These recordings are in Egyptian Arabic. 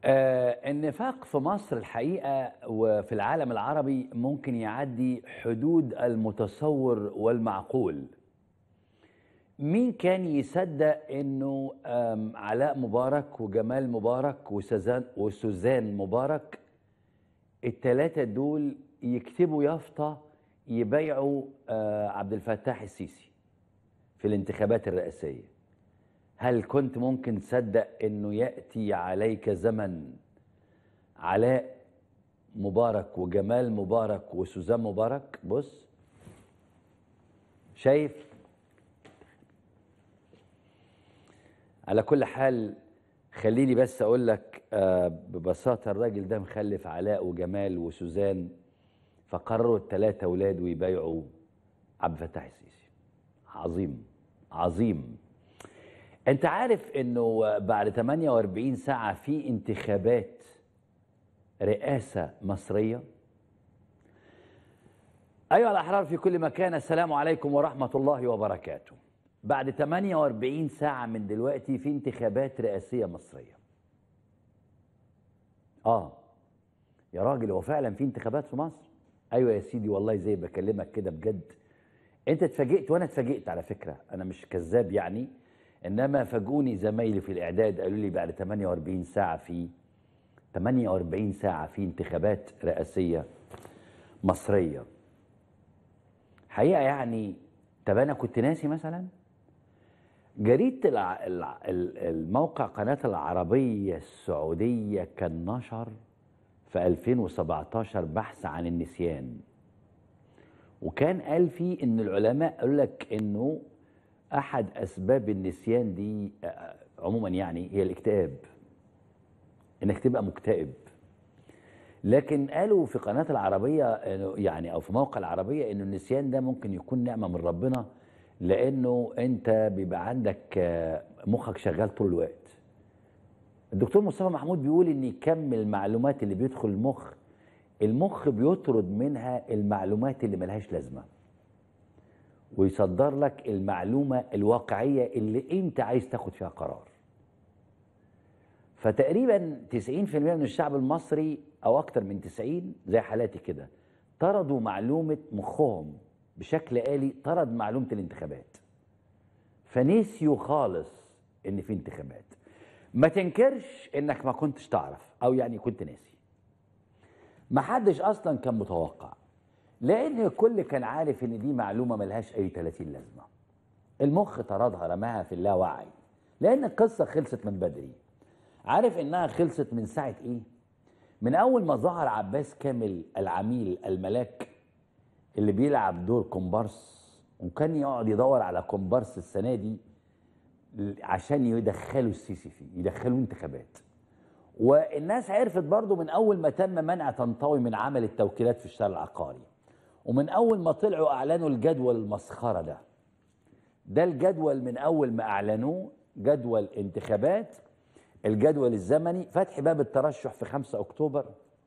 آه، النفاق في مصر الحقيقة وفي العالم العربي ممكن يعدي حدود المتصور والمعقول مين كان يصدق انه آم، علاء مبارك وجمال مبارك وسوزان وسوزان مبارك التلاتة دول يكتبوا يافطة يبايعوا آه، عبد الفتاح السيسي في الانتخابات الرئاسية هل كنت ممكن تصدق انه ياتي عليك زمن علاء مبارك وجمال مبارك وسوزان مبارك بص شايف على كل حال خليني بس اقول لك آه، ببساطه الراجل ده مخلف علاء وجمال وسوزان فقرروا الثلاثه اولاد ويبايعوا عبد الفتاح السيسي عظيم عظيم انت عارف انه بعد 48 ساعة في انتخابات رئاسة مصرية أيها الأحرار في كل مكان السلام عليكم ورحمة الله وبركاته بعد 48 ساعة من دلوقتي في انتخابات رئاسية مصرية آه يا راجل هو فعلا في انتخابات في مصر أيوة يا سيدي والله زي بكلمك كده بجد انت اتفاجئت وانا اتفاجئت على فكره انا مش كذاب يعني انما فاجئوني زمايلي في الاعداد قالوا لي بعد 48 ساعه في 48 ساعه في انتخابات رئاسيه مصريه حقيقه يعني طب انا كنت ناسي مثلا جريده الع... الع... ال- الموقع قناه العربيه السعوديه كان نشر في 2017 بحث عن النسيان وكان قال فيه ان العلماء قالوا لك انه احد اسباب النسيان دي آه، عموما يعني هي الاكتئاب انك تبقى مكتئب لكن قالوا في قناه العربيه إنه يعني او في موقع العربيه انه النسيان ده ممكن يكون نعمه من ربنا لانه انت بيبقى عندك آه، مخك شغال طول الوقت الدكتور مصطفى محمود بيقول ان كم المعلومات اللي بيدخل المخ المخ بيطرد منها المعلومات اللي ملهاش لازمه ويصدر لك المعلومه الواقعيه اللي انت عايز تاخد فيها قرار فتقريبا 90% من الشعب المصري او اكتر من 90 زي حالاتي كده طردوا معلومه مخهم بشكل آلي طرد معلومه الانتخابات فنسيوا خالص ان في انتخابات ما تنكرش انك ما كنتش تعرف او يعني كنت ناسي ما حدش اصلا كان متوقع لان الكل كان عارف ان دي معلومه ملهاش اي 30 لازمه المخ طردها رماها في اللاوعي لان القصه خلصت من بدري عارف انها خلصت من ساعه ايه من اول ما ظهر عباس كامل العميل الملاك اللي بيلعب دور كومبارس وكان يقعد يدور على كومبارس السنه دي عشان يدخلوا السيسي فيه يدخلوا انتخابات والناس عرفت برضو من اول ما تم منع طنطاوي من عمل التوكيلات في الشارع العقاري ومن اول ما طلعوا اعلنوا الجدول المسخره ده ده الجدول من اول ما اعلنوه جدول انتخابات الجدول الزمني فتح باب الترشح في 5 اكتوبر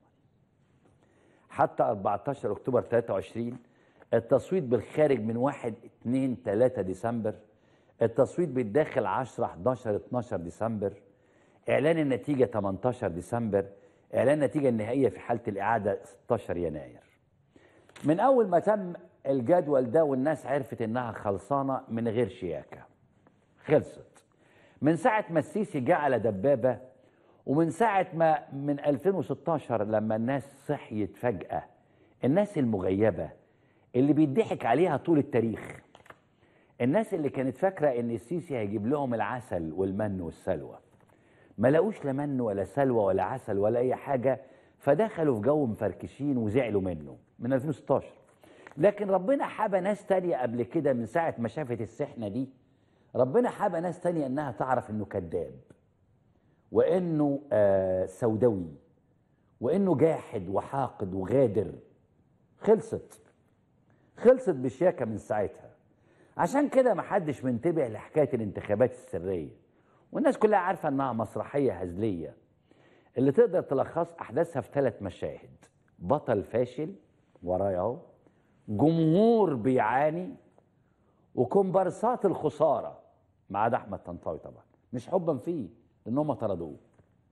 حتى 14 اكتوبر 23 التصويت بالخارج من 1 2 3 ديسمبر التصويت بالداخل 10 11 12 ديسمبر اعلان النتيجه 18 ديسمبر اعلان النتيجه النهائيه في حاله الاعاده 16 يناير من اول ما تم الجدول ده والناس عرفت انها خلصانه من غير شياكه خلصت من ساعه ما السيسي جه على دبابه ومن ساعه ما من 2016 لما الناس صحيت فجاه الناس المغيبه اللي بيضحك عليها طول التاريخ الناس اللي كانت فاكره ان السيسي هيجيب لهم العسل والمن والسلوى ما لقوش لا من ولا سلوى ولا عسل ولا اي حاجه فدخلوا في جو مفركشين وزعلوا منه من 2016 لكن ربنا حابى ناس تانية قبل كده من ساعه ما شافت السحنه دي ربنا حابى ناس تانية انها تعرف انه كذاب وانه آه سوداوي وانه جاحد وحاقد وغادر خلصت خلصت بشياكه من ساعتها عشان كده محدش منتبه لحكايه الانتخابات السريه والناس كلها عارفه انها مسرحيه هزليه اللي تقدر تلخص احداثها في ثلاث مشاهد بطل فاشل ورايا اهو جمهور بيعاني وكومبارسات الخساره ما عدا احمد طنطاوي طبعا مش حبا فيه لان هم طردوه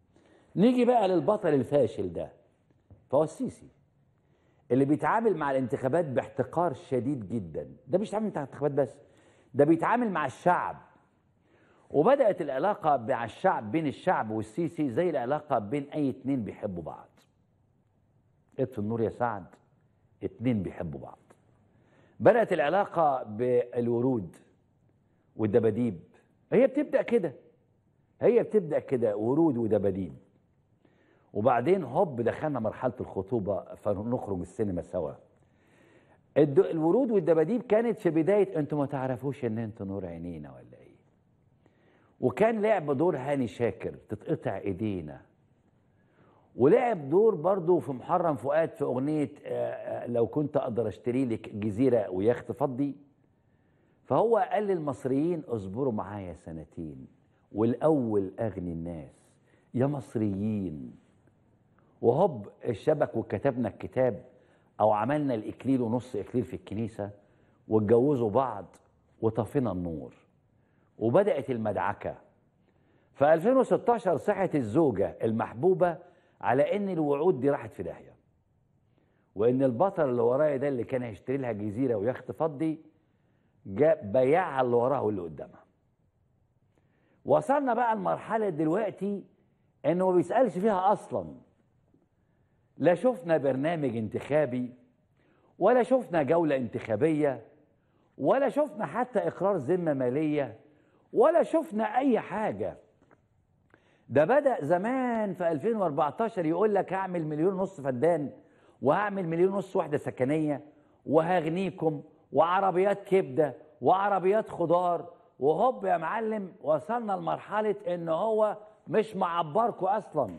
نيجي بقى للبطل الفاشل ده فهو السيسي اللي بيتعامل مع الانتخابات باحتقار شديد جدا ده مش بيتعامل مع الانتخابات بس ده بيتعامل مع الشعب وبدأت العلاقة مع الشعب بين الشعب والسيسي زي العلاقة بين أي اتنين بيحبوا بعض اطفي النور يا سعد اتنين بيحبوا بعض بدأت العلاقة بالورود والدباديب هي بتبدأ كده هي بتبدأ كده ورود ودباديب وبعدين هوب دخلنا مرحلة الخطوبة فنخرج السينما سوا الد- الورود والدباديب كانت في بداية انتوا ما تعرفوش ان انتوا نور عينينا ولا ايه وكان لعب دور هاني شاكر تتقطع ايدينا ولعب دور برضه في محرم فؤاد في اغنيه آه، آه، لو كنت اقدر اشتري لك جزيره ويخت فضي فهو قال للمصريين اصبروا معايا سنتين والاول اغني الناس يا مصريين وهوب الشبك وكتبنا الكتاب او عملنا الاكليل ونص اكليل في الكنيسه واتجوزوا بعض وطفينا النور وبدات المدعكه في 2016 صحت الزوجه المحبوبه على ان الوعود دي راحت في داهيه وان البطل اللي ورايا ده اللي كان هيشتري لها جزيره ويخت فضي جاء بيعها اللي وراها واللي قدامها وصلنا بقى لمرحله دلوقتي انه ما بيسالش فيها اصلا لا شفنا برنامج انتخابي ولا شفنا جوله انتخابيه ولا شفنا حتى اقرار ذمه ماليه ولا شفنا اي حاجه ده بدأ زمان في 2014 يقول لك هعمل مليون ونص فدان وهعمل مليون ونص وحدة سكنية وهغنيكم وعربيات كبدة وعربيات خضار وهوب يا معلم وصلنا لمرحلة ان هو مش معبركم اصلا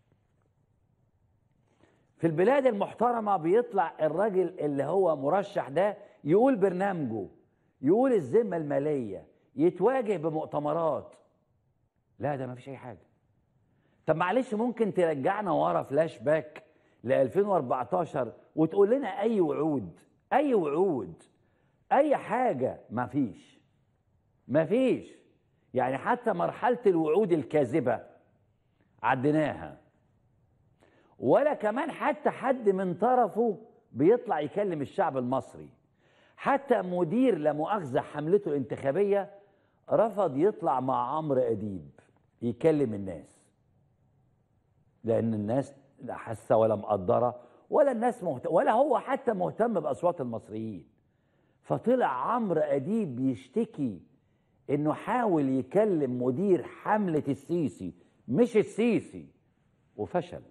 في البلاد المحترمة بيطلع الراجل اللي هو مرشح ده يقول برنامجه يقول الذمة المالية يتواجه بمؤتمرات لا ده ما فيش اي حاجة طب معلش ممكن ترجعنا ورا فلاش باك ل 2014 وتقول لنا اي وعود اي وعود اي حاجه ما فيش ما فيش يعني حتى مرحله الوعود الكاذبه عديناها ولا كمان حتى حد من طرفه بيطلع يكلم الشعب المصري حتى مدير لا مؤاخذه حملته الانتخابيه رفض يطلع مع عمرو اديب يكلم الناس لان الناس لا حاسه ولا مقدره ولا الناس مهت... ولا هو حتى مهتم باصوات المصريين فطلع عمرو اديب يشتكي انه حاول يكلم مدير حمله السيسي مش السيسي وفشل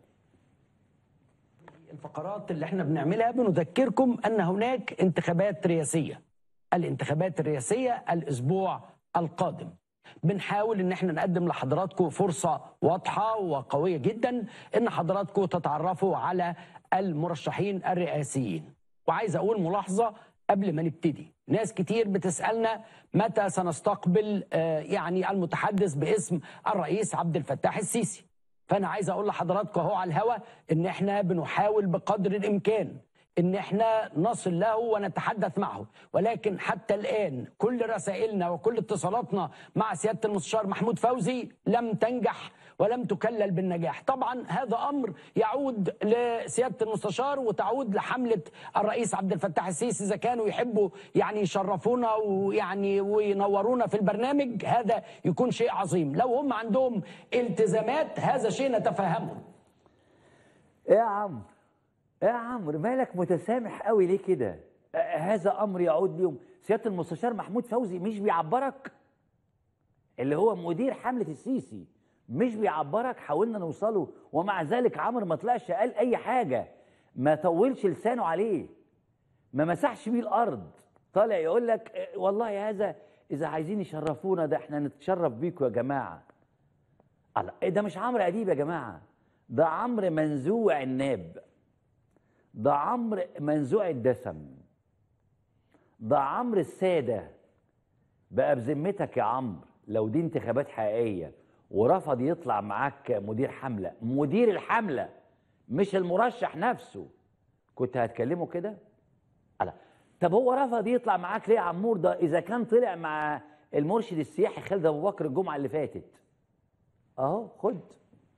الفقرات اللي احنا بنعملها بنذكركم ان هناك انتخابات رئاسيه الانتخابات الرئاسيه الاسبوع القادم بنحاول ان احنا نقدم لحضراتكم فرصه واضحه وقويه جدا ان حضراتكم تتعرفوا على المرشحين الرئاسيين وعايز اقول ملاحظه قبل ما نبتدي ناس كتير بتسالنا متى سنستقبل آه، يعني المتحدث باسم الرئيس عبد الفتاح السيسي فانا عايز اقول لحضراتكم اهو على الهوا ان احنا بنحاول بقدر الامكان ان احنا نصل له ونتحدث معه ولكن حتى الان كل رسائلنا وكل اتصالاتنا مع سياده المستشار محمود فوزي لم تنجح ولم تكلل بالنجاح طبعا هذا امر يعود لسياده المستشار وتعود لحمله الرئيس عبد الفتاح السيسي اذا كانوا يحبوا يعني يشرفونا ويعني وينورونا في البرنامج هذا يكون شيء عظيم لو هم عندهم التزامات هذا شيء نتفهمه ايه يا عمرو ايه يا عمرو مالك متسامح قوي ليه كده آه، هذا امر يعود ليهم سياده المستشار محمود فوزي مش بيعبرك اللي هو مدير حمله السيسي مش بيعبرك حاولنا نوصله ومع ذلك عمرو ما طلعش قال اي حاجه ما طولش لسانه عليه ما مسحش بيه الارض طالع يقول لك آه، والله هذا اذا عايزين يشرفونا ده احنا نتشرف بيكم يا جماعه الله إيه ده مش عمرو اديب يا جماعه ده عمرو منزوع الناب ده عمرو منزوع الدسم ده عمرو الساده بقى بذمتك يا عمرو لو دي انتخابات حقيقيه ورفض يطلع معاك مدير حمله مدير الحمله مش المرشح نفسه كنت هتكلمه كده لا طب هو رفض يطلع معاك ليه يا عمور ده اذا كان طلع مع المرشد السياحي خالد ابو بكر الجمعه اللي فاتت اهو خد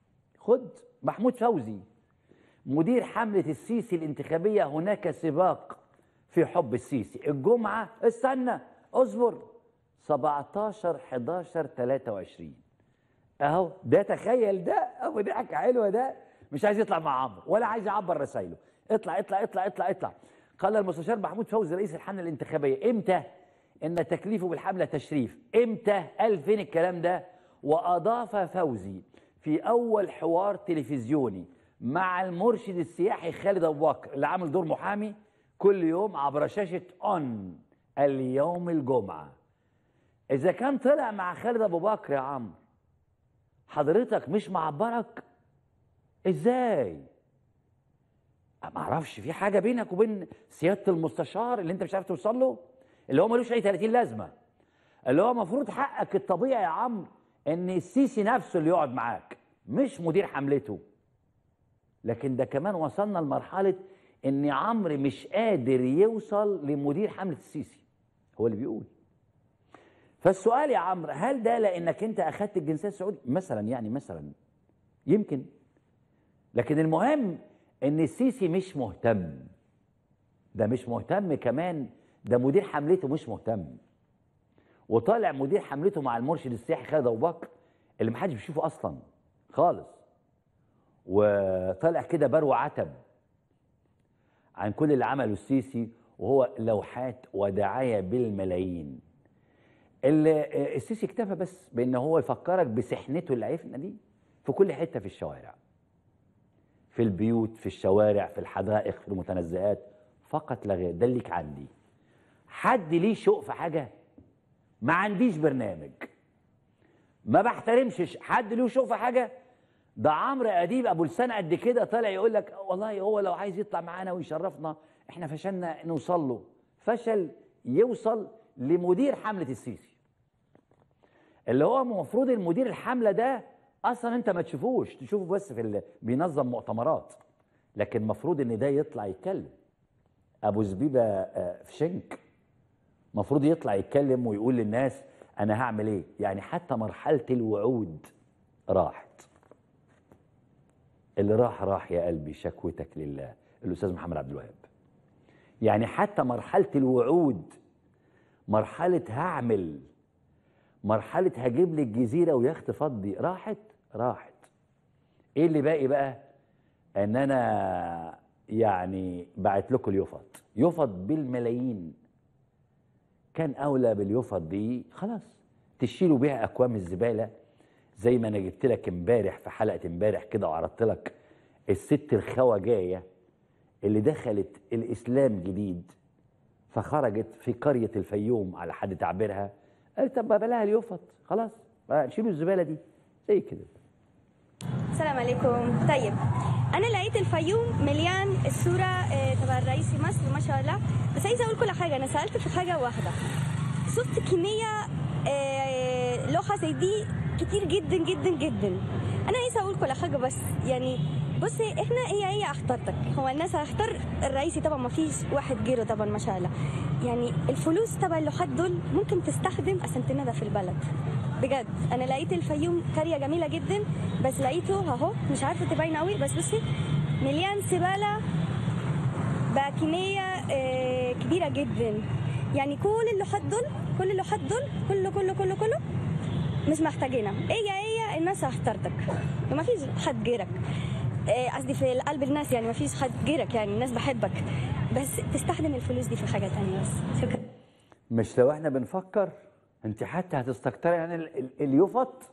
خد محمود فوزي مدير حملة السيسي الانتخابية هناك سباق في حب السيسي الجمعة استنى اصبر 17 11 23 اهو ده تخيل ده ابو ضحكه حلوه ده مش عايز يطلع مع عمرو ولا عايز يعبر رسايله اطلع اطلع اطلع اطلع اطلع قال المستشار محمود فوزي رئيس الحمله الانتخابيه امتى ان تكليفه بالحمله تشريف امتى قال فين الكلام ده واضاف فوزي في اول حوار تلفزيوني مع المرشد السياحي خالد ابو بكر اللي عامل دور محامي كل يوم عبر شاشه اون اليوم الجمعه اذا كان طلع مع خالد ابو بكر يا عمرو حضرتك مش معبرك ازاي ما اعرفش في حاجه بينك وبين سياده المستشار اللي انت مش عارف توصل له اللي هو ملوش اي 30 لازمه اللي هو المفروض حقك الطبيعي يا عمرو ان السيسي نفسه اللي يقعد معاك مش مدير حملته لكن ده كمان وصلنا لمرحله ان عمرو مش قادر يوصل لمدير حمله السيسي هو اللي بيقول فالسؤال يا عمرو هل ده لانك انت اخذت الجنسيه السعوديه مثلا يعني مثلا يمكن لكن المهم ان السيسي مش مهتم ده مش مهتم كمان ده مدير حملته مش مهتم وطالع مدير حملته مع المرشد السياحي خالد ابو بكر اللي محدش بيشوفه اصلا خالص وطالع كده برو عتب عن كل اللي عمله السيسي وهو لوحات ودعايه بالملايين اللي السيسي اكتفى بس بان هو يفكرك بسحنته اللي عرفنا دي في كل حته في الشوارع في البيوت في الشوارع في الحدائق في المتنزهات فقط لا غير ده الليك عندي حد ليه شوق في حاجه ما عنديش برنامج ما بحترمش ش- حد له شوق في حاجه ده عمرو اديب ابو لسان قد كده طالع يقول لك والله هو لو عايز يطلع معانا ويشرفنا احنا فشلنا نوصل له فشل يوصل لمدير حمله السيسي اللي هو المفروض المدير الحمله ده اصلا انت ما تشوفوش تشوفه بس في ال... بينظم مؤتمرات لكن المفروض ان ده يطلع يتكلم ابو زبيبه آه، في شنك المفروض يطلع يتكلم ويقول للناس انا هعمل ايه يعني حتى مرحله الوعود راحت اللي راح راح يا قلبي شكوتك لله الاستاذ محمد عبد الوهاب يعني حتى مرحله الوعود مرحله هعمل مرحله هجيب لك جزيره ويخت فضي راحت راحت ايه اللي باقي بقى ان انا يعني بعت لكم اليفط يفط بالملايين كان اولى باليفط دي خلاص تشيلوا بيها اكوام الزباله زي ما انا جبت لك امبارح في حلقه امبارح كده وعرضت لك الست الخواجايه اللي دخلت الاسلام جديد فخرجت في قريه الفيوم على حد تعبيرها قالت طب ما بلاها اليفط خلاص بقى نشيلوا الزباله دي زي كده السلام عليكم طيب انا لقيت الفيوم مليان الصوره آه، تبع الرئيس مصر ما شاء الله بس عايزه اقول كل حاجه انا سالت في حاجه واحده شفت كميه آه، لوحه زي دي كتير جدا جدا جدا انا عايزه اقول كل حاجه بس يعني بصي احنا هي هي اخترتك هو الناس هختار الرئيسي طبعا ما فيش واحد غيره طبعا ما شاء الله يعني الفلوس تبع اللوحات دول ممكن تستخدم عشان تنادى في البلد بجد انا لقيت الفيوم قريه جميله جدا بس لقيته اهو مش عارفه تبين قوي بس بصي مليان زباله بكميه آه، كبيره جدا يعني كل اللوحات دول كل اللوحات دول كله كله كله كله مش محتاجينها هي هي الناس اخترتك وما فيش حد غيرك آه، قصدي في قلب الناس يعني ما فيش حد غيرك يعني الناس بحبك بس تستخدم الفلوس دي في حاجه تانية بس شكرا مش لو احنا بنفكر انت حتى هتستكتري عن ال- ال- اليفط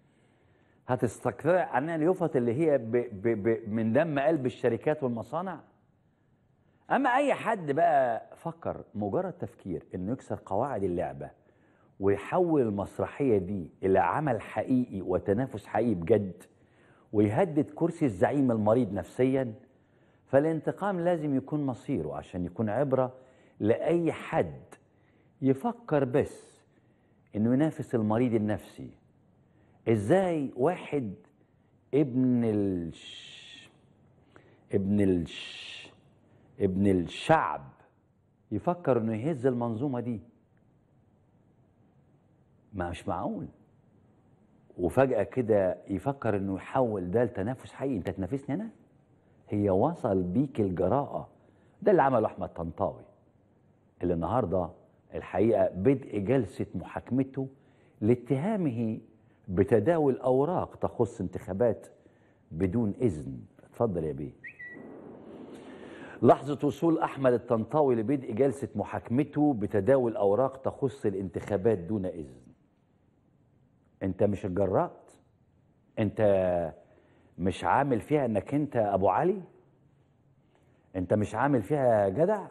هتستكتري عن اليفط اللي هي ب ب ب من دم قلب الشركات والمصانع اما اي حد بقى فكر مجرد تفكير انه يكسر قواعد اللعبه ويحول المسرحيه دي الى عمل حقيقي وتنافس حقيقي بجد ويهدد كرسي الزعيم المريض نفسيا فالانتقام لازم يكون مصيره عشان يكون عبره لاي حد يفكر بس انه ينافس المريض النفسي ازاي واحد ابن الش ابن الش ابن الشعب يفكر انه يهز المنظومه دي ما مش معقول وفجأة كده يفكر انه يحول ده لتنافس حقيقي انت تنافسني انا هي وصل بيك الجراءة ده اللي عمله احمد طنطاوي اللي النهارده الحقيقة بدء جلسة محاكمته لاتهامه بتداول اوراق تخص انتخابات بدون اذن اتفضل يا بيه لحظة وصول أحمد الطنطاوي لبدء جلسة محاكمته بتداول أوراق تخص الانتخابات دون إذن أنت مش اتجرأت أنت مش عامل فيها أنك أنت أبو علي أنت مش عامل فيها جدع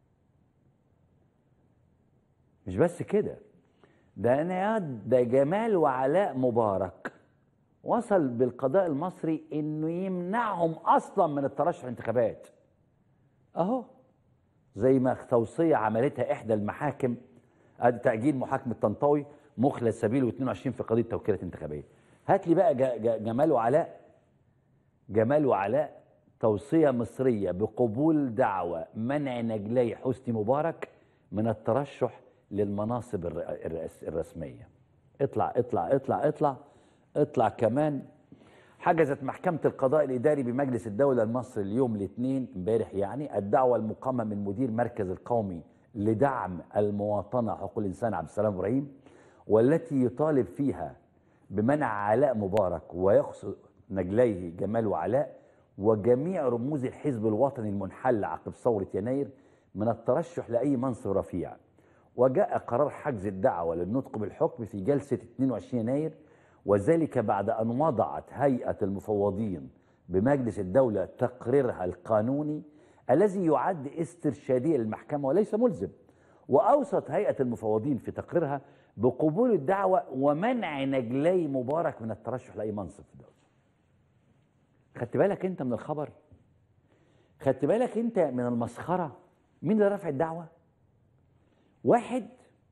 مش بس كده ده أنا يا ده جمال وعلاء مبارك وصل بالقضاء المصري انه يمنعهم اصلا من الترشح الانتخابات اهو زي ما توصيه عملتها احدى المحاكم ادي تاجيل محاكمه طنطاوي مخلص سبيله 22 في قضيه توكيلات انتخابيه هات لي بقى ج- ج- جمال وعلاء جمال وعلاء توصيه مصريه بقبول دعوه منع نجلاي حسني مبارك من الترشح للمناصب الر- الرئاس- الرسميه اطلع اطلع اطلع اطلع اطلع كمان حجزت محكمة القضاء الإداري بمجلس الدولة المصري اليوم الاثنين امبارح يعني الدعوة المقامة من مدير مركز القومي لدعم المواطنة حقوق الإنسان عبد السلام إبراهيم والتي يطالب فيها بمنع علاء مبارك ويقصد نجليه جمال وعلاء وجميع رموز الحزب الوطني المنحل عقب ثورة يناير من الترشح لأي منصب رفيع وجاء قرار حجز الدعوة للنطق بالحكم في جلسة 22 يناير وذلك بعد أن وضعت هيئة المفوضين بمجلس الدولة تقريرها القانوني الذي يعد استرشاديا للمحكمة وليس ملزم وأوصت هيئة المفوضين في تقريرها بقبول الدعوة ومنع نجلي مبارك من الترشح لأي منصب في الدولة خدت بالك أنت من الخبر خدت بالك أنت من المسخرة مين اللي رفع الدعوة واحد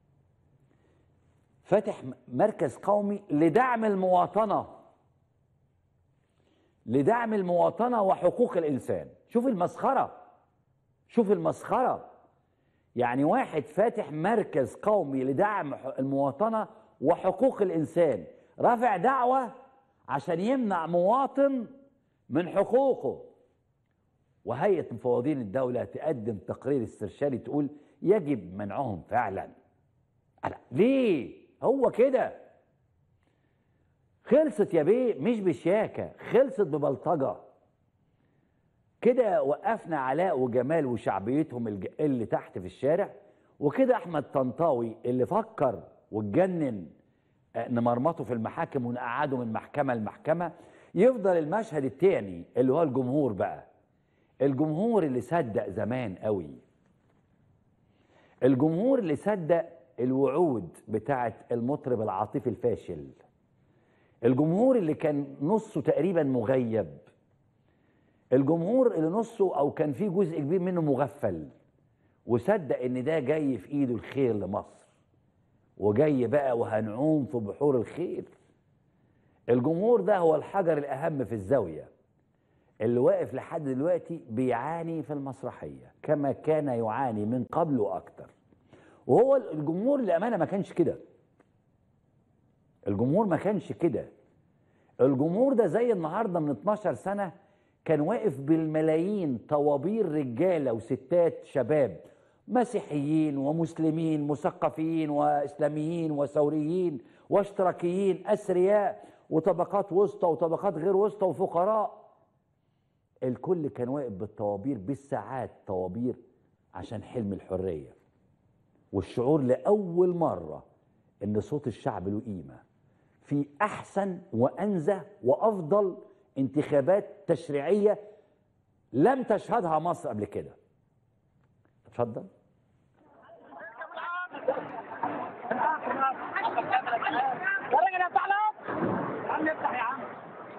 فاتح م- مركز قومي لدعم المواطنة لدعم المواطنة وحقوق الإنسان شوف المسخرة شوف المسخرة يعني واحد فاتح مركز قومي لدعم ح- المواطنة وحقوق الإنسان رافع دعوة عشان يمنع مواطن من حقوقه وهيئة مفوضين الدولة تقدم تقرير استرشادي تقول يجب منعهم فعلا ألا ليه هو كده خلصت يا بيه مش بشياكة خلصت ببلطجة كده وقفنا علاء وجمال وشعبيتهم الج- اللي تحت في الشارع وكده احمد طنطاوي اللي فكر واتجنن آه، نمرمطه في المحاكم ونقعده من محكمة لمحكمة يفضل المشهد التاني اللي هو الجمهور بقى الجمهور اللي صدق زمان قوي الجمهور اللي صدق الوعود بتاعت المطرب العاطفي الفاشل الجمهور اللي كان نصه تقريبا مغيب الجمهور اللي نصه او كان فيه جزء كبير منه مغفل وصدق ان ده جاي في ايده الخير لمصر وجاي بقى وهنعوم في بحور الخير الجمهور ده هو الحجر الاهم في الزاويه اللي واقف لحد دلوقتي بيعاني في المسرحيه كما كان يعاني من قبل واكتر وهو الجمهور للامانه ما كانش كده الجمهور ما كانش كده الجمهور ده زي النهارده من 12 سنه كان واقف بالملايين طوابير رجاله وستات شباب مسيحيين ومسلمين مثقفين واسلاميين وثوريين واشتراكيين اثرياء وطبقات وسطى وطبقات غير وسطى وفقراء الكل كان واقف بالطوابير بالساعات طوابير عشان حلم الحريه والشعور لاول مره ان صوت الشعب له قيمه في احسن وانزه وافضل انتخابات تشريعيه لم تشهدها مصر قبل كده اتفضل يا راجل افتح لك يا عم افتح يا عم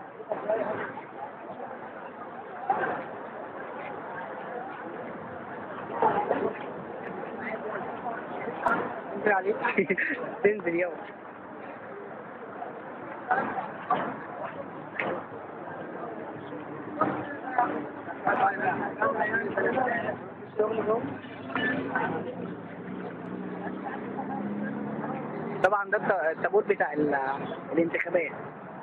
انزل عليك تنزل يوم الشغل جوه طبعا ده الت- التابوت بتاع ال- الانتخابات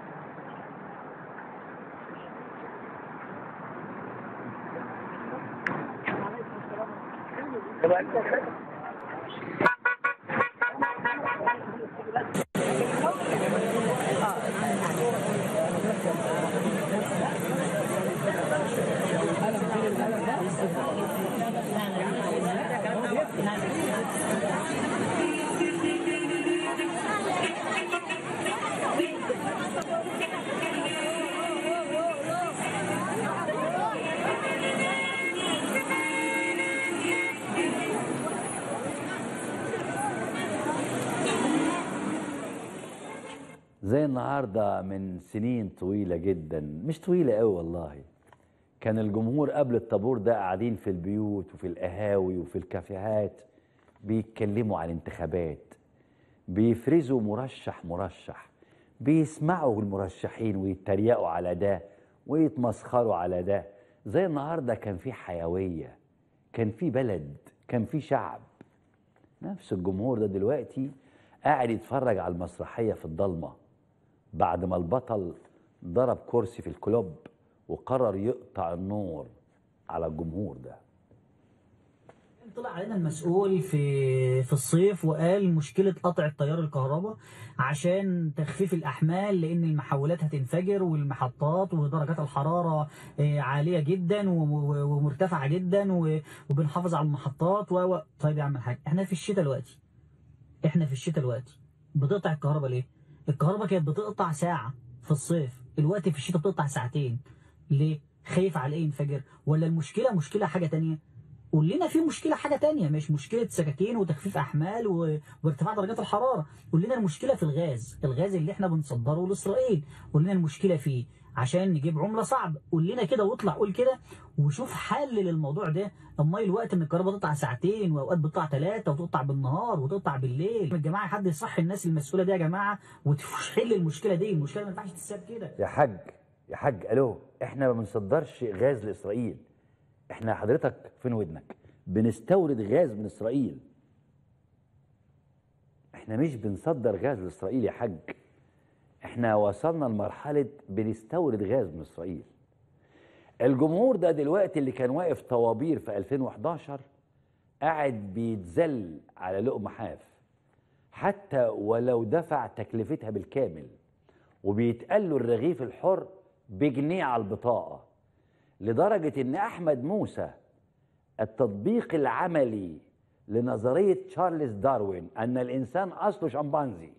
زي النهارده من سنين طويله جدا مش طويله قوي والله كان الجمهور قبل الطابور ده قاعدين في البيوت وفي القهاوي وفي الكافيهات بيتكلموا عن الانتخابات بيفرزوا مرشح مرشح بيسمعوا المرشحين ويتريقوا على ده ويتمسخروا على ده زي النهارده كان في حيويه كان في بلد كان في شعب نفس الجمهور ده دلوقتي قاعد يتفرج على المسرحيه في الضلمه بعد ما البطل ضرب كرسي في الكلوب وقرر يقطع النور على الجمهور ده طلع علينا المسؤول في في الصيف وقال مشكله قطع التيار الكهرباء عشان تخفيف الاحمال لان المحولات هتنفجر والمحطات ودرجات الحراره آه، عاليه جدا و- و- ومرتفعه جدا و- وبنحافظ على المحطات و و- طيب يا عم الحاج احنا في الشتاء دلوقتي احنا في الشتاء دلوقتي بتقطع الكهرباء ليه؟ الكهرباء كانت بتقطع ساعه في الصيف الوقت في الشتاء بتقطع ساعتين ليه؟ خايف على ايه ينفجر ولا المشكله مشكله حاجه تانية قول لنا في مشكله حاجه تانية مش مشكله سكاكين وتخفيف احمال و... وارتفاع درجات الحراره قول لنا المشكله في الغاز الغاز اللي احنا بنصدره لاسرائيل قول لنا المشكله فيه عشان نجيب عمله صعب قول لنا كده واطلع قول كده وشوف حل للموضوع ده اما الوقت ان الكهرباء تقطع ساعتين واوقات بتقطع ثلاثه وتقطع بالنهار وتقطع بالليل يا جماعه حد يصحي الناس المسؤوله دي يا جماعه وتحل المشكله دي المشكله ما ينفعش تتساب كده يا حاج يا حاج الو احنا ما بنصدرش غاز لاسرائيل احنا حضرتك فين ودنك بنستورد غاز من اسرائيل احنا مش بنصدر غاز لاسرائيل يا حاج احنا وصلنا لمرحله بنستورد غاز من اسرائيل الجمهور ده دلوقتي اللي كان واقف طوابير في 2011 قاعد بيتذل على لقمه حاف حتى ولو دفع تكلفتها بالكامل وبيتقال له الرغيف الحر بجنيه على البطاقة لدرجة إن أحمد موسى التطبيق العملي لنظرية تشارلز داروين أن الإنسان أصله شمبانزي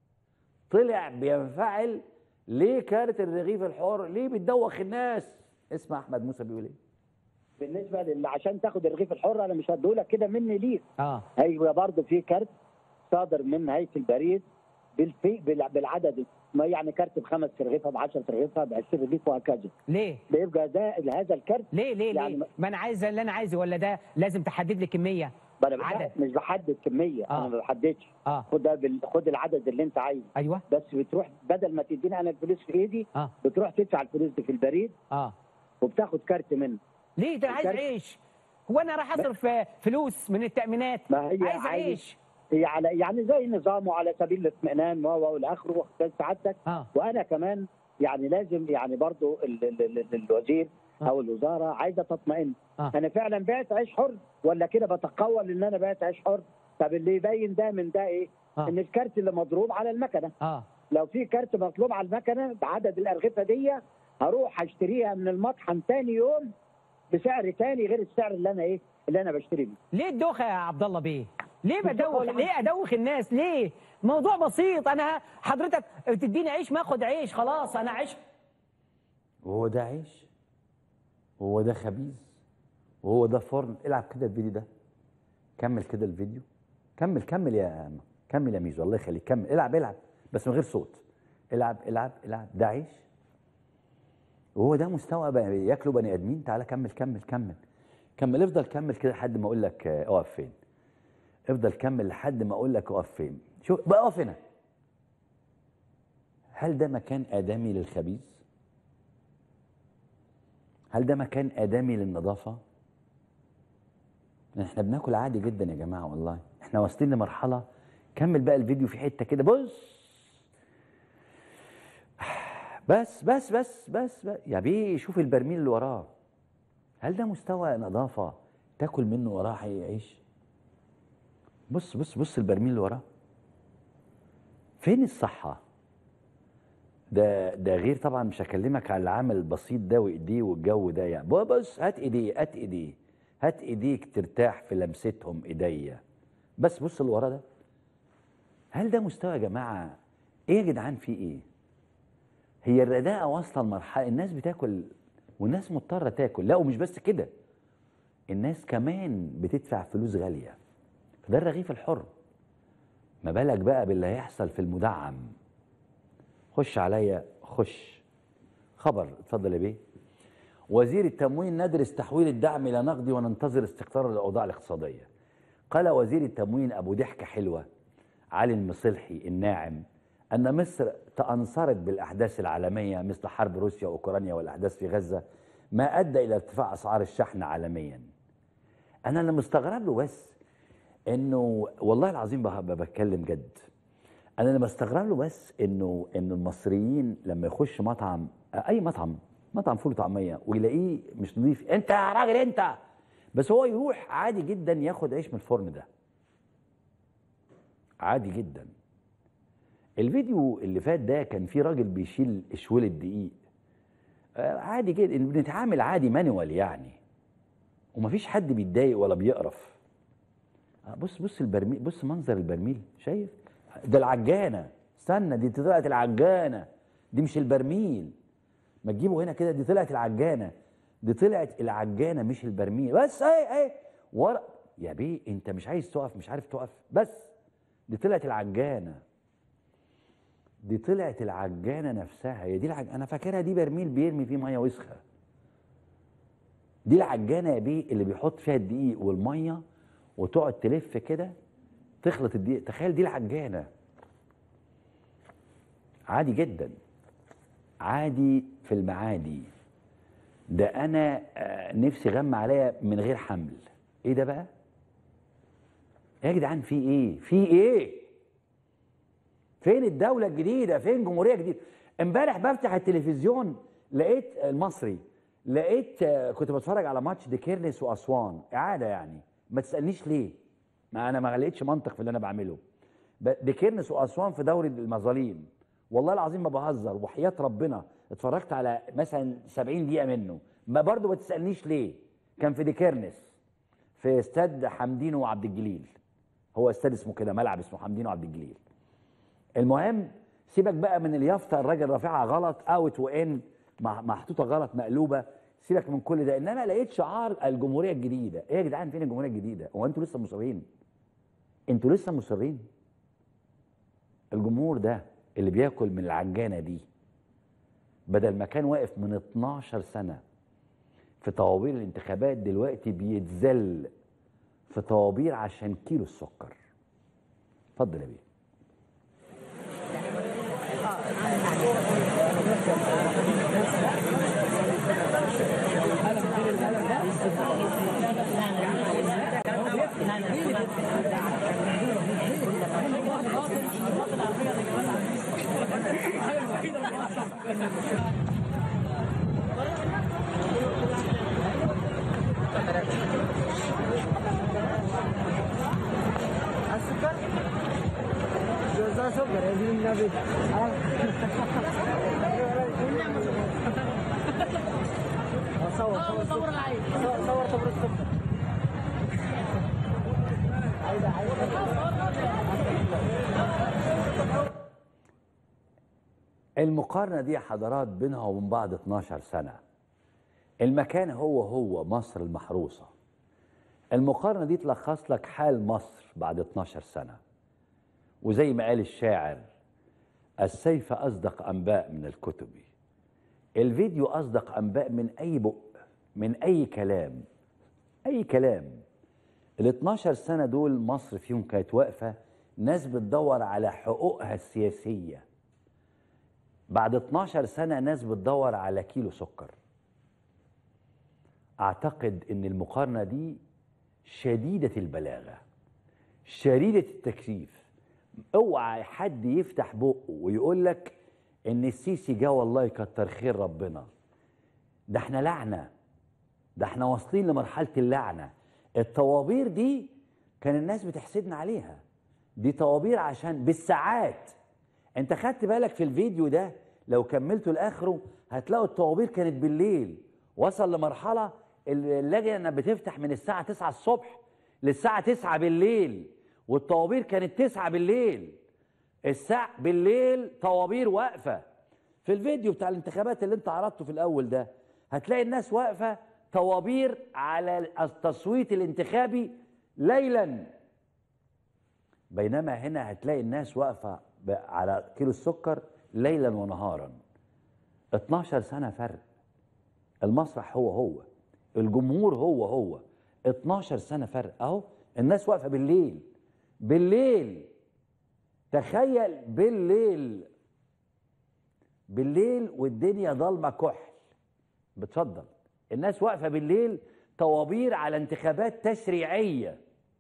طلع بينفعل ليه كانت الرغيف الحر ليه بتدوخ الناس اسمع أحمد موسى بيقول إيه بالنسبه لل عشان تاخد الرغيف الحر انا مش هديهولك كده مني ليك اه ايوه برضه في كارت صادر من هيئه البريد بالفي بال- بالعدد ما يعني كارت بخمس رغيفه ب 10 رغيفه ب 20 رغيف وهكذا ليه؟ بيبقى ده هذا الكارت ليه ليه يعني ليه؟ ما انا عايز اللي انا عايزه ولا ده لازم تحدد لي كميه ما انا عدد. بح- مش بحدد كميه آه. انا ما بحددش اه خد ده بال... خد العدد اللي انت عايزه ايوه بس بتروح بدل ما تديني انا الفلوس في ايدي اه بتروح تدفع الفلوس دي في البريد اه وبتاخد كارت منه ليه ده عايز الكارت- عيش هو انا راح اصرف آه، فلوس من التامينات ما هي عايز عايز- عيش هي على يعني زي نظامه على سبيل الاطمئنان و و الى اخره واخد سعادتك اه وانا كمان يعني لازم يعني برضو ال ال ال الوزير آه. او الوزاره عايزه تطمئن آه. انا فعلا بعت عيش حر ولا كده بتقول ان انا بعت عيش حر طب اللي يبين ده من ده ايه آه. ان الكارت اللي مضروب على المكنه اه لو في كارت مطلوب على المكنه بعدد الارغفه دي هروح اشتريها من المطحن تاني يوم بسعر تاني غير السعر اللي انا ايه اللي انا بشتري بيه ليه الدوخه يا عبد الله بيه؟ ليه الدوخة بدوخ ولا ليه ادوخ الناس ليه؟ موضوع بسيط انا حضرتك تديني عيش ما اخد عيش خلاص انا عيش وهو ده عيش وهو ده خبيز وهو ده فرن العب كده الفيديو ده كمل كده الفيديو كمل كمل يا كمل يا ميزو الله يخليك كمل العب العب بس من غير صوت العب العب العب ده عيش وهو ده مستوى بقى ياكلوا بني ادمين تعالى كمل كمل كمل كمل افضل كمل كده لحد ما اقول لك آه، اقف فين افضل كمل لحد ما اقول لك اقف فين شوف بقى اقف هنا هل ده مكان ادمي للخبيث هل ده مكان ادمي للنظافه احنا بناكل عادي جدا يا جماعه والله احنا واصلين لمرحله كمل بقى الفيديو في حته كده بص بس بس بس بس, بس. يا بيه شوف البرميل اللي وراه هل ده مستوى نظافه تاكل منه وراه عيش بص بص بص البرميل اللي وراه فين الصحه ده ده غير طبعا مش هكلمك على العمل البسيط ده وايديه والجو ده يعني بص هات ايديه هات ايديه هات ايديك ترتاح في لمستهم ايديا بس بص اللي ورا ده هل ده مستوى يا جماعه ايه يا جدعان في ايه هي الرداءه واصله لمرحله الناس بتاكل والناس مضطره تاكل لا ومش بس كده الناس كمان بتدفع فلوس غاليه فده الرغيف الحر ما بالك بقى باللي هيحصل في المدعم خش عليا خش خبر اتفضل يا بيه وزير التموين ندرس تحويل الدعم الى نقدي وننتظر استقرار الاوضاع الاقتصاديه قال وزير التموين ابو ضحكه حلوه علي المصلحي الناعم ان مصر تاثرت بالاحداث العالميه مثل حرب روسيا واوكرانيا والاحداث في غزه ما ادى الى ارتفاع اسعار الشحن عالميا انا اللي مستغرب له بس انه والله العظيم بها- بتكلم جد انا اللي بستغرب له بس انه انه المصريين لما يخش مطعم اي مطعم مطعم فول وطعميه ويلاقيه مش نظيف انت يا راجل انت بس هو يروح عادي جدا ياخد عيش من الفرن ده عادي جدا الفيديو اللي فات ده كان فيه راجل بيشيل اشوال الدقيق آه، عادي جدا بنتعامل عادي مانوال يعني ومفيش حد بيتضايق ولا بيقرف آه، بص بص البرميل بص منظر البرميل شايف ده العجانه استنى دي طلعت العجانه دي مش البرميل ما تجيبه هنا كده دي طلعت العجانه دي طلعت العجانه مش البرميل بس اهي اهي ورا يا بيه انت مش عايز تقف مش عارف تقف بس دي طلعت العجانه دي طلعت العجانه نفسها هي دي العج... انا فاكرها دي برميل بيرمي فيه ميه وسخه دي العجانه يا بيه اللي بيحط فيها الدقيق والميه وتقعد تلف كده تخلط الدقيق تخيل دي العجانه عادي جدا عادي في المعادي ده انا آه، نفسي غم عليا من غير حمل ايه ده بقى إيه يا جدعان في ايه في ايه فين الدوله الجديده فين جمهوريه جديده امبارح بفتح التلفزيون لقيت المصري لقيت آه، كنت بتفرج على ماتش ديكيرنس واسوان اعاده يعني ما تسالنيش ليه ما انا ما لقيتش منطق في اللي انا بعمله ب- ديكيرنس واسوان في دوري المظاليم والله العظيم ما بهزر وحياه ربنا اتفرجت على مثلا 70 دقيقه منه ما برضه ما تسالنيش ليه كان في ديكيرنس في استاد حمدين وعبد الجليل هو استاد اسمه كده ملعب اسمه حمدين وعبد الجليل المهم سيبك بقى من اليافطه الراجل رافعها غلط اوت وان مع- محطوطه غلط مقلوبه سيبك من كل ده ان انا لقيت شعار الجمهوريه الجديده ايه يا جدعان فين الجمهوريه الجديده هو انتوا لسه مصرين انتوا لسه مصرين الجمهور ده اللي بياكل من العجانه دي بدل ما كان واقف من 12 سنه في طوابير الانتخابات دلوقتي بيتذل في طوابير عشان كيلو السكر اتفضل يا بيه المقارنة دي يا حضرات بينها وبين بعض 12 سنة المكان هو هو مصر المحروسة المقارنة دي تلخص لك حال مصر بعد 12 سنة وزي ما قال الشاعر السيف أصدق أنباء من الكتب الفيديو أصدق أنباء من أي بق من أي كلام أي كلام ال 12 سنة دول مصر فيهم كانت واقفة ناس بتدور على حقوقها السياسية بعد 12 سنة ناس بتدور على كيلو سكر أعتقد أن المقارنة دي شديدة البلاغة شديدة التكثيف اوعى حد يفتح بقه ويقول لك ان السيسي جه والله يكتر خير ربنا ده احنا لعنه ده احنا واصلين لمرحله اللعنه الطوابير دي كان الناس بتحسدنا عليها دي طوابير عشان بالساعات انت خدت بالك في الفيديو ده لو كملته لاخره هتلاقوا الطوابير كانت بالليل وصل لمرحله اللجنه بتفتح من الساعه 9 الصبح للساعه 9 بالليل والطوابير كانت 9 بالليل الساعه بالليل طوابير واقفه في الفيديو بتاع الانتخابات اللي انت عرضته في الاول ده هتلاقي الناس واقفه طوابير على التصويت الانتخابي ليلا بينما هنا هتلاقي الناس واقفه ب- على كيلو السكر ليلا ونهارا 12 سنه فرق المسرح هو هو الجمهور هو هو 12 سنه فرق اهو الناس واقفه بالليل بالليل تخيل بالليل بالليل والدنيا ضلمه كحل بتفضل الناس واقفه بالليل طوابير على انتخابات تشريعيه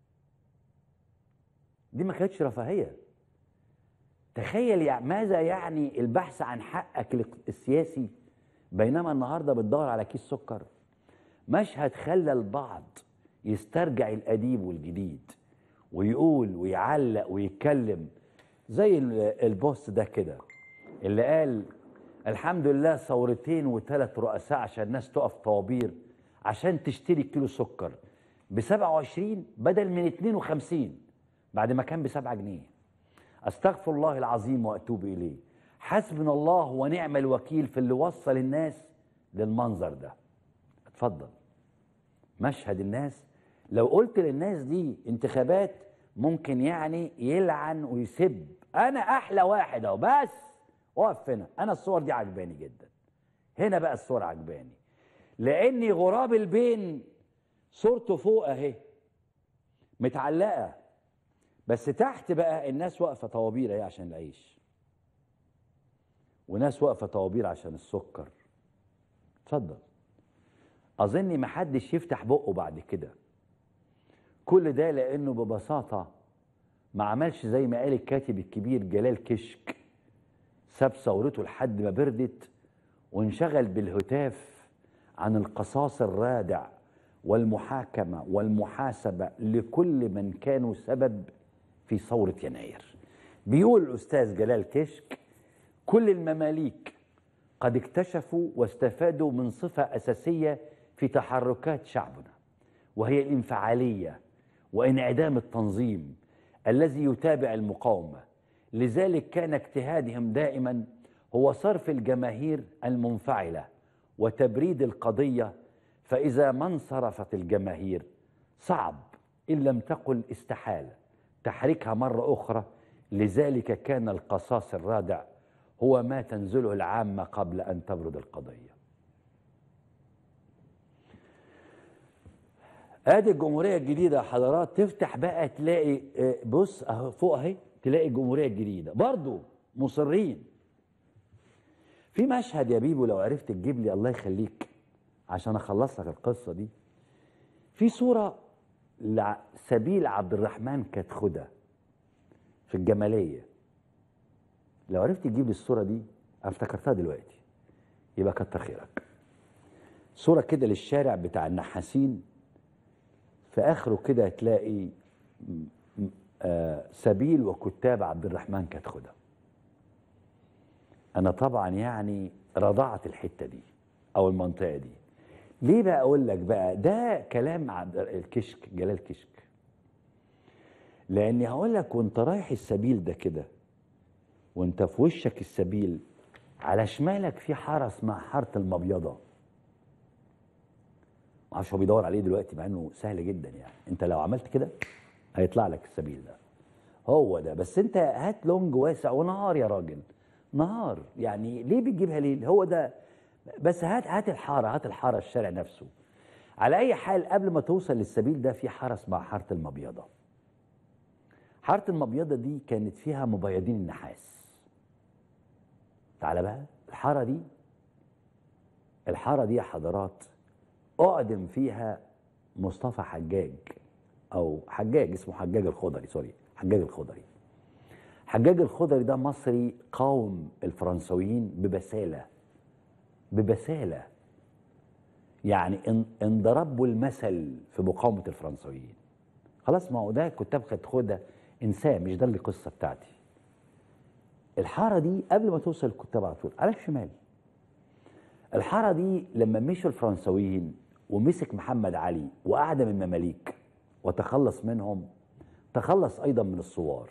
دي ما كانتش رفاهيه تخيل يع- ماذا يعني البحث عن حقك الاق- السياسي بينما النهارده بتدور على كيس سكر مشهد خلى البعض يسترجع القديم والجديد ويقول ويعلق ويتكلم زي ال- البوست ده كده اللي قال الحمد لله ثورتين وثلاث رؤساء عشان الناس تقف طوابير عشان تشتري كيلو سكر ب 27 بدل من 52 بعد ما كان ب 7 جنيه استغفر الله العظيم واتوب اليه حسبنا الله ونعم الوكيل في اللي وصل الناس للمنظر ده اتفضل مشهد الناس لو قلت للناس دي انتخابات ممكن يعني يلعن ويسب انا احلى واحد اهو بس اقف هنا انا الصور دي عجباني جدا هنا بقى الصور عجباني لاني غراب البين صورته فوق اهي متعلقه بس تحت بقى الناس واقفه طوابير اهي عشان العيش وناس واقفه طوابير عشان السكر اتفضل اظن محدش يفتح بقه بعد كده كل ده لانه ببساطه ما عملش زي ما قال الكاتب الكبير جلال كشك ساب ثورته لحد ما بردت وانشغل بالهتاف عن القصاص الرادع والمحاكمه والمحاسبه لكل من كانوا سبب في ثوره يناير بيقول الاستاذ جلال كشك كل المماليك قد اكتشفوا واستفادوا من صفه اساسيه في تحركات شعبنا وهي الانفعاليه وانعدام التنظيم الذي يتابع المقاومه لذلك كان اجتهادهم دائما هو صرف الجماهير المنفعله وتبريد القضيه فاذا ما انصرفت الجماهير صعب ان لم تقل استحاله تحريكها مره اخرى لذلك كان القصاص الرادع هو ما تنزله العامه قبل ان تبرد القضيه ادي الجمهوريه الجديده يا حضرات تفتح بقى تلاقي آه، بص اهو فوق اهي تلاقي الجمهوريه الجديده برضو مصرين في مشهد يا بيبو لو عرفت تجيب لي الله يخليك عشان اخلص لك القصه دي في صوره لسبيل عبد الرحمن كتخده في الجماليه لو عرفت تجيب لي الصوره دي انا افتكرتها دلوقتي يبقى كتر خيرك صوره كده للشارع بتاع النحاسين في اخره كده هتلاقي م- م- آه، سبيل وكتاب عبد الرحمن كتخده انا طبعا يعني رضعت الحته دي او المنطقه دي ليه بقى اقول لك بقى ده كلام عبد الكشك جلال كشك لاني هقول لك وانت رايح السبيل ده كده وانت في وشك السبيل على شمالك في حاره اسمها حاره المبيضه معرفش هو بيدور عليه دلوقتي مع انه سهل جدا يعني انت لو عملت كده هيطلع لك السبيل ده هو ده بس انت هات لونج واسع ونهار يا راجل نهار يعني ليه بتجيبها ليل هو ده بس هات هات الحاره هات الحاره الشارع نفسه على اي حال قبل ما توصل للسبيل ده في حاره اسمها حاره المبيضه حاره المبيضه دي كانت فيها مبيضين النحاس تعالى بقى الحاره دي الحاره دي يا حضرات اعدم فيها مصطفى حجاج او حجاج اسمه حجاج الخضري سوري حجاج الخضري حجاج الخضري ده مصري قاوم الفرنسويين ببسالة ببسالة يعني ان- انضرب له المثل في مقاومة الفرنسويين خلاص ما هو ده كتاب خدخدة انساه مش ده اللي القصة بتاعتي الحارة دي قبل ما توصل الكتاب على طول على الشمال الحارة دي لما مشوا الفرنسويين ومسك محمد علي وأعدم المماليك وتخلص منهم تخلص أيضا من الثوار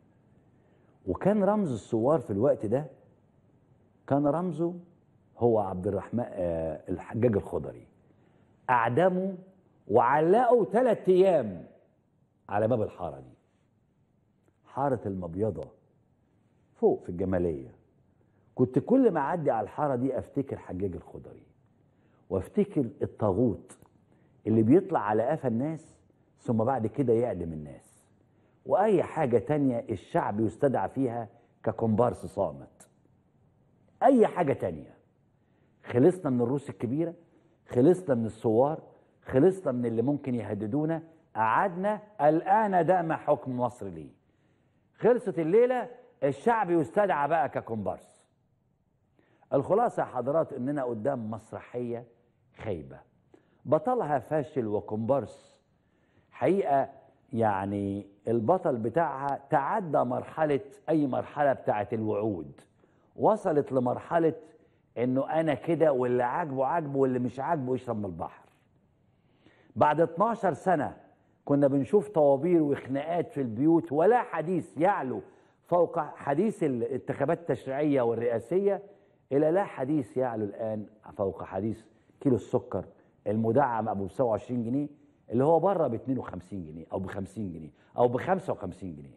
وكان رمز الثوار في الوقت ده كان رمزه هو عبد الرحمن آه، الحجاج الخضري أعدموا وعلقوا ثلاث أيام على باب الحارة دي حارة المبيضة فوق في الجمالية كنت كل ما أعدي على الحارة دي أفتكر حجاج الخضري وافتكر الطاغوت اللي بيطلع على قفا الناس ثم بعد كده يعدم الناس واي حاجه تانية الشعب يستدعى فيها ككومبارس صامت اي حاجه تانية خلصنا من الروس الكبيره خلصنا من الثوار خلصنا من اللي ممكن يهددونا قعدنا الان دام حكم مصر ليه خلصت الليله الشعب يستدعى بقى ككومبارس الخلاصه يا حضرات اننا قدام مسرحيه خايبه بطلها فاشل وكومبارس حقيقه يعني البطل بتاعها تعدى مرحله اي مرحله بتاعه الوعود وصلت لمرحله انه انا كده واللي عاجبه عاجبه واللي مش عاجبه يشرب من البحر بعد 12 سنه كنا بنشوف طوابير وخناقات في البيوت ولا حديث يعلو فوق حديث الانتخابات التشريعيه والرئاسيه الى لا حديث يعلو الان فوق حديث كيلو السكر المدعم ابو 27 جنيه اللي هو بره ب 52 جنيه او ب 50 جنيه او ب 55 جنيه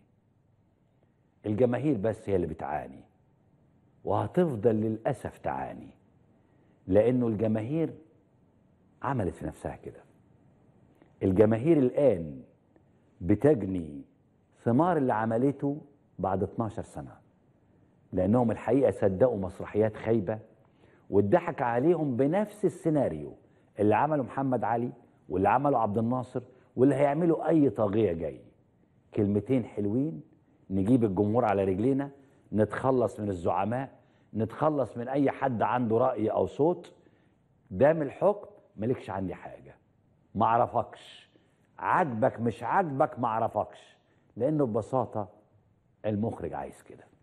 الجماهير بس هي اللي بتعاني وهتفضل للاسف تعاني لانه الجماهير عملت في نفسها كده الجماهير الان بتجني ثمار اللي عملته بعد 12 سنه لانهم الحقيقه صدقوا مسرحيات خايبه واتضحك عليهم بنفس السيناريو اللي عمله محمد علي واللي عمله عبد الناصر واللي هيعمله اي طاغيه جاي كلمتين حلوين نجيب الجمهور على رجلينا نتخلص من الزعماء نتخلص من اي حد عنده راي او صوت دام الحكم مالكش عندي حاجه ما اعرفكش عاجبك مش عاجبك ما اعرفكش لانه ببساطه المخرج عايز كده